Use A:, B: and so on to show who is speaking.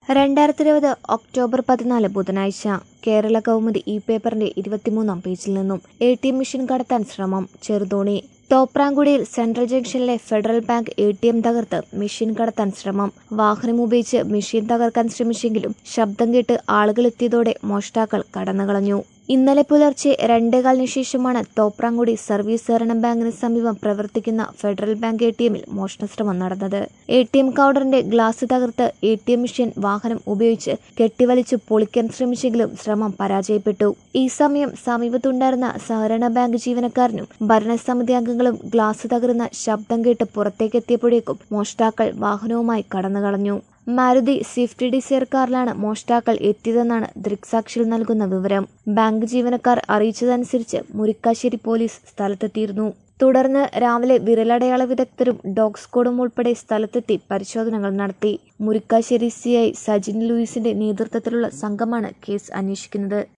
A: രണ്ടായിരത്തി ഇരുപത് ഒക്ടോബർ പതിനാല് ബുധനാഴ്ച കേരള കൗമുദി ഈ പേപ്പറിന്റെ ഇരുപത്തിമൂന്നാം പേജിൽ നിന്നും എ ടി എം മെഷീൻ കടത്താൻ ശ്രമം ചെറുതോണി തോപ്രാങ്കുടിയിൽ സെൻട്രൽ ജംഗ്ഷനിലെ Federal Bank A T M തകർത്ത് മെഷീൻ കടത്താൻ ശ്രമം വാഹനം ഉപയോഗിച്ച് മെഷീൻ തകർക്കാൻ ശ്രമിച്ചെങ്കിലും ശബ്ദം കേട്ട് ആളുകൾ എത്തിയതോടെ മോഷ്ടാക്കൾ കടന്നുകളഞ്ഞു ഇന്നലെ പുലർച്ചെ രണ്ടേകാലിന് ശേഷമാണ് തോപ്രാങ്കുടി സർവീസ് സഹകരണ ബാങ്കിന് സമീപം പ്രവർത്തിക്കുന്ന ഫെഡറൽ ബാങ്ക് എ ടി എമ്മിൽ മോഷണശ്രമം നടന്നത് എ ടി എം കൗണ്ടറിന്റെ ഗ്ലാസ് തകർത്ത് എ ടി എം മെഷീൻ വാഹനം ഉപയോഗിച്ച് കെട്ടിവലിച്ച് പൊളിക്കാൻ ശ്രമിച്ചെങ്കിലും ശ്രമം പരാജയപ്പെട്ടു ഈ സമയം സമീപത്തുണ്ടായിരുന്ന സഹകരണ ബാങ്ക് ജീവനക്കാരനും ഭരണസമിതി അംഗങ്ങളും ഗ്ലാസ് തകർന്ന ശബ്ദം കേട്ട് പുറത്തേക്കെത്തിയപ്പോഴേക്കും മോഷ്ടാക്കൾ വാഹനവുമായി കടന്നുകളഞ്ഞു മാരുതി സ്വിഫ്റ്റ് ഡിസയർ കാറിലാണ് മോഷ്ടാക്കൾ എത്തിയതെന്നാണ് ദൃക്സാക്ഷികൾ നൽകുന്ന വിവരം ബാങ്ക് ജീവനക്കാർ അറിയിച്ചതനുസരിച്ച് മുരിക്കാശ്ശേരി പോലീസ് സ്ഥലത്തെത്തിയിരുന്നു തുടർന്ന് രാവിലെ വിരലടയാള വിദഗ്ധരും ഡോഗ് സ്ക്വാഡും ഉൾപ്പെടെ സ്ഥലത്തെത്തി പരിശോധനകൾ നടത്തി മുരിക്കാശ്ശേരി സിഐ സജിൻ ലൂയിസിന്റെ നേതൃത്വത്തിലുള്ള സംഘമാണ് കേസ് അന്വേഷിക്കുന്നത്